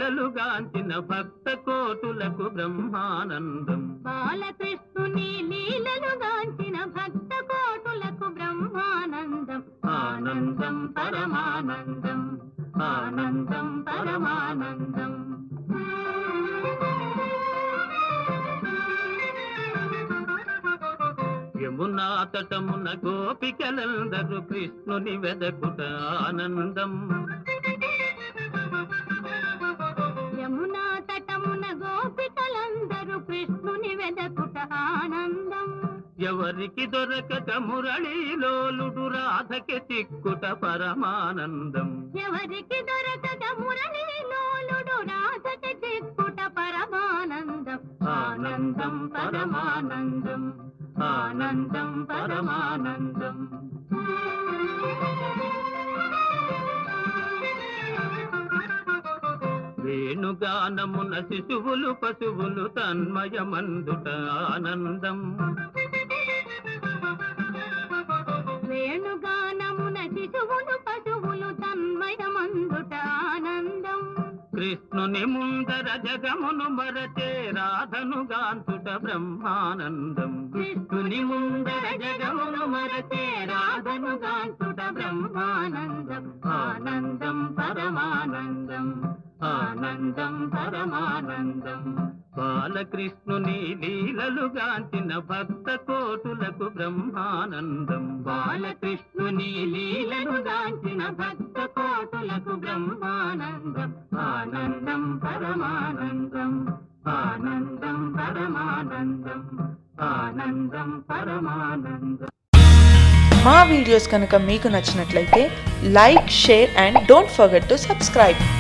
లీలలుగాంచిన భక్త కోటులకు బ్రహ్మానందం బాలకృష్ణుని లీలలుగాంచిన భక్త కోటులకు బ్రహ్మానందం ఆనందం పరమానందం ఆనందం పరమానందం యమునా తటమున గోపికలందరూ కృష్ణుని వెదకుట ఆనందం యమునా తటమున గోపికలందరూ కృష్ణుని వెదకుట ఆనందం ఎవరికి దొరకక మురళీలోలుడు రాధకి చిక్కుట పరమానందం ఎవరికి దొరకక మురళీలోలుడు రాధకి చిక్కుట పరమానందం ఆనందం పరమానందం ఆనందం పరమానందం వేణుగానమున శిశువులు పశువులు తన్మయమందుట ఆనందం వేణుగానమున శిశువులు పశువులు తన్మయమందుట ఆనందం కృష్ణుని ముందర జగమును మరచే రాధను గాంతుట బ్రహ్మానందం కృష్ణుని ముందర జగమును మరచే రాధను గాంతుట బ్రహ్మానందం ఆనందం పరమానందం ఆనందం పరమానందం బాలకృష్ణుని లీలలు గాంచిన భక్త కోటులకు బ్రహ్మానందం బాలకృష్ణుని లీలలు గాంచిన భక్త కోటులకు బ్రహ్మానందం ఆనందం పరమానందం ఆనందం పరమానందం ఆనందం పరమానందం మా వీడియోస్ కనుక మీకు నచ్చినట్లయితే like share and don't forget to subscribe